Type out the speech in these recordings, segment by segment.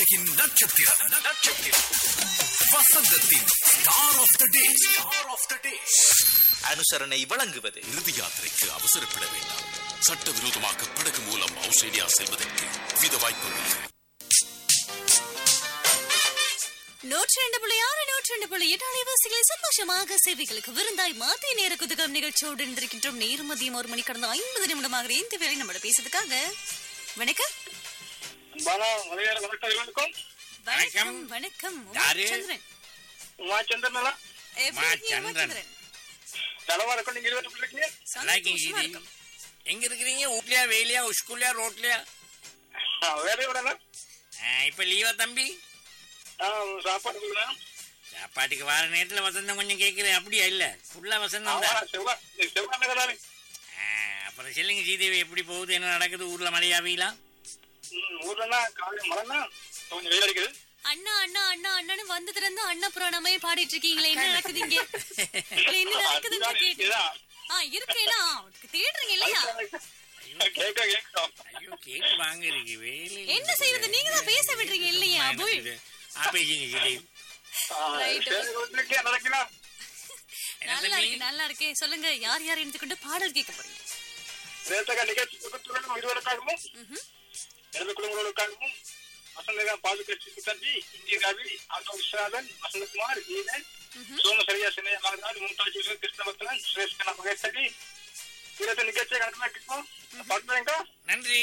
உலகின் நட்சத்திரம் நட்சத்திரம் வசந்தத்தின் star of the day star of the day அனுசரணை வழங்குவது இறுதி யாத்திரைக்கு அவசரப்பட வேண்டாம் சட்டவிரோதமாக படகு மூலம் ஆஸ்திரேலியா செல்வதற்கு வித வாய்ப்புகள் நூற்றி ரெண்டு புள்ளி ஆறு நூற்றி ரெண்டு புள்ளி எட்டு அலைவாசிகளை சந்தோஷமாக சேவைகளுக்கு விருந்தாய் மாத்திய நேர குதுகம் நிகழ்ச்சியோடு இருந்திருக்கின்றோம் நேரம் மதியம் ஒரு மணி கடந்த ஐம்பது நிமிடமாக இந்த வேலை நம்மளோட பேசுறதுக்காக வணக்கம் பாலா மலையாள வணக்கம் எல்லாருக்கும் வணக்கம் வணக்கம் யாரு? உமாச்சந்திரன் உமா சந்திரனா எப்படி இருக்கீங்க, உமாச்சந்திரன். உமாச்சந்திரன்? நலமா இருக்கும் நீங்க இருபத்தி இருக்கீங்க லைக்கிங் சந்தோஷமா இது இருக்கும். எங்க இருக்கிறீங்க வீட்லயா வெயிலையா ஸ்கூல்லையா ரோட்லயா ஆ, வேலையை விடல இப்ப லீவா தம்பி ஆ, சாப்பாடு கொடுங்க சாப்பாட்டுக்கு வர நேரத்துல வசந்தம் கொஞ்சம் கேக்குறேன் அப்படியா இல்ல ஃபுல்லா வசந்தம் தான் செவ்வாய் செவ்வாய் தானே ஆ, அப்புறம் சொல்லுங்க சீதேவி எப்படி போகுது என்ன நடக்குது ஊர்ல மழையா வெயிலா ம், ஊர்லன்னா காலையில மழைன்னா கொஞ்சம் வெயில் அடிக்குது அண்ணா அண்ணா அண்ணா அண்ணன்னு வந்ததுல இருந்து அண்ணா புராணமே பாடிட்டு இருக்கீங்களே என்ன நடக்குது இங்க இல்ல, என்ன நடக்குதுன்னு அதுதான் கேட்டு இதுதான். ஆ இருக்கேனா தேடுறீங்க இல்லையா கேட்க கேட்கும் ஐயோ கேட்டு வாங்க இருக்கு வெயில் என்ன செய்யறது நீங்க தான் பேச விடுறீங்க இல்லையா அபுல் பேசிங்க சீதேவி Right. நடக்கிறா என்ன நல்லா தம்பி இருக்கு நல்லா இருக்கு சொல்லுங்க யார் யார் எடுத்துக்கொண்டு பாடல் கேட்க போறீங்க நேரத்தக்க நிகழ்ச்சி தொகுத்துடன் இருவருக்காகவும் எனது குடும்பங்களுக்காகவும் வசந்தகா பாதுகாட்சி தம்பி இந்திராவி ஆட்டோ விஸ்வநாதன் வசந்தகுமார் ஈதன் சோமசரியா சின்னையா மகனார் மும்தாஜ் கிருஷ்ணபத்ரன் சுரேஷ்கனா மகேஸ்வரி இருபத்தி நிகழ்ச்சியை கணக்கமா கேட்போம் பாட்டுறேங்கா நன்றி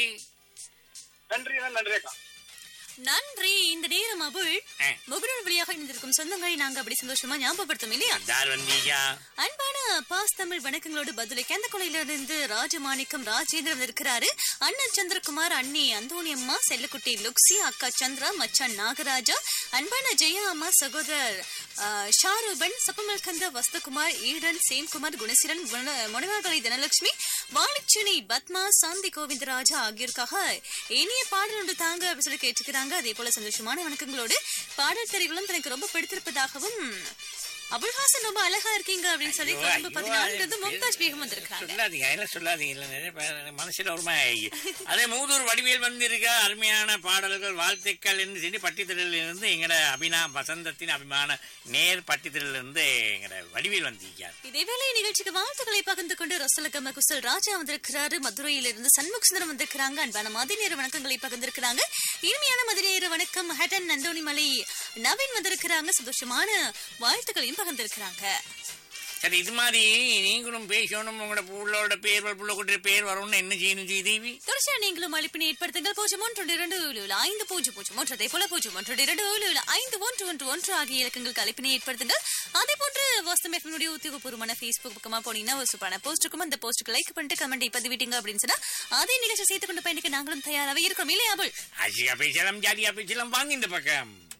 நன்றி நன்றி அக்கா நன்றி இந்த நேரம் அபுல் ஆ. முகநூல் வழியாக இணைந்திருக்கும் சொந்தங்களை நாங்க அப்படி சந்தோஷமா ஞாபகப்படுத்தும் இல்லையா தார் வந்தீங்க அன்பான பாஸ் தமிழ் வணக்கங்களோடு பதிலை கந்தக்குலையிலிருந்து ராஜமாணிக்கம் ராஜேந்திரன் இருக்கிறாரு அண்ணன் சந்திரகுமார் அண்ணி அந்தோணியம்மா செல்லக்குட்டி லுக்ஸி அக்கா சந்திரா மச்சான் நாகராஜா அன்பான ஜெயா அம்மா சகோதரர் ஆ, ஷாருபன் சப்பமல்கந்த வஸ்தகுமார் ஈடன் சேம்குமார் குணசீலன் முனவாகலை தனலட்சுமி வாணிச்சினி பத்மா சாந்தி கோவிந்தராஜா ஆகியோருக்காக இனிய பாடல் ஒன்று தாங்க அப்படின்னு சொல்லி கேட்டுக்கிறாங்க அதே போல சந்தோஷமான வணக்கங்களோடு பாடல் திரைகளும் தனக்கு ரொம்ப பிடித்திருப்பதாகவும் அபுல்ஹாசன் ரொம்ப அழகா இருக்கீங்க அப்படின்னு சொல்லி கொழும்பு பதினான்கு மும்தாஜ் பேகம் வந்திருக்காங்க சொல்லாதீங்க அதெல்லாம் சொல்லாதீங்க இல்ல நிறைய பேர் மனசுல ஒரு மாதிரி அதே மூதூர் வடிவேல் வந்திருக்க அருமையான பாடல்கள் வாழ்த்துக்கள் என்று சொல்லி பட்டித்திரலில் இருந்து எங்கட அபினா வசந்தத்தின் அபிமான நேர் பட்டித்திரலில் இருந்து எங்கட வடிவேல் வந்திருக்கார் இதேவேளை நிகழ்ச்சிக்கு வாழ்த்துக்களை பகிர்ந்து கொண்டு ரசலகம குசல் ராஜா வந்திருக்கிறாரு மதுரையிலிருந்து சண்முக சுந்தரம் வந்திருக்கிறாங்க அன்பான மதிய நேர வணக்கங்களை பகிர்ந்திருக்கிறாங்க இனிமையான மதிய நேர வணக்கம் ஹட்டன் நந்தோணிமலை நவீன் வந்திருக்கிறாங்க சந்தோஷமான வாழ்த்துக்களையும் பகிர்ந்திருக்கிறாங்க சரி இது மாதிரி நீங்களும் பேசணும் உங்களோட புள்ளோட பேர் புள்ள கூட்டிய பேர் வரணும்னு என்ன செய்யணும் செய்தேவி தொடர்ச்சியா நீங்களும் அழைப்பினை ஏற்படுத்துங்கள் பூஜ்ஜியம் ஒன்று இரண்டு ஏழு ஏழு ஐந்து பூஜ்ஜியம் பூஜ்ஜியம் ஒன்று அதே போல பூஜ்ஜியம் ஒன்று இரண்டு ஏழு ஏழு ஐந்து ஒன்று ஒன்று ஒன்று ஆகிய இலக்கங்களுக்கு அழைப்பினை ஏற்படுத்துங்கள் அதே போன்று வாஸ்தம் எஃப்னுடைய உத்தியோகபூர்வமான ஃபேஸ்புக் பக்கமா போனீங்கன்னா ஒரு சூப்பரான போஸ்ட் இருக்கும் அந்த போஸ்ட்டுக்கு லைக் பண்ணிட்டு கமெண்ட் பதிவிட்டீங்க அப்படின்னு சொன்னா அதே நிகழ்ச்சி சேர்த்து கொண்டு பயணிக்க நாங்களும் தயாராகவே இருக்கிறோம் இல்லையா அபுல் ஆசியா பேசலாம் ஜாலியா பேசலாம் வாங்க இந்த பக்கம்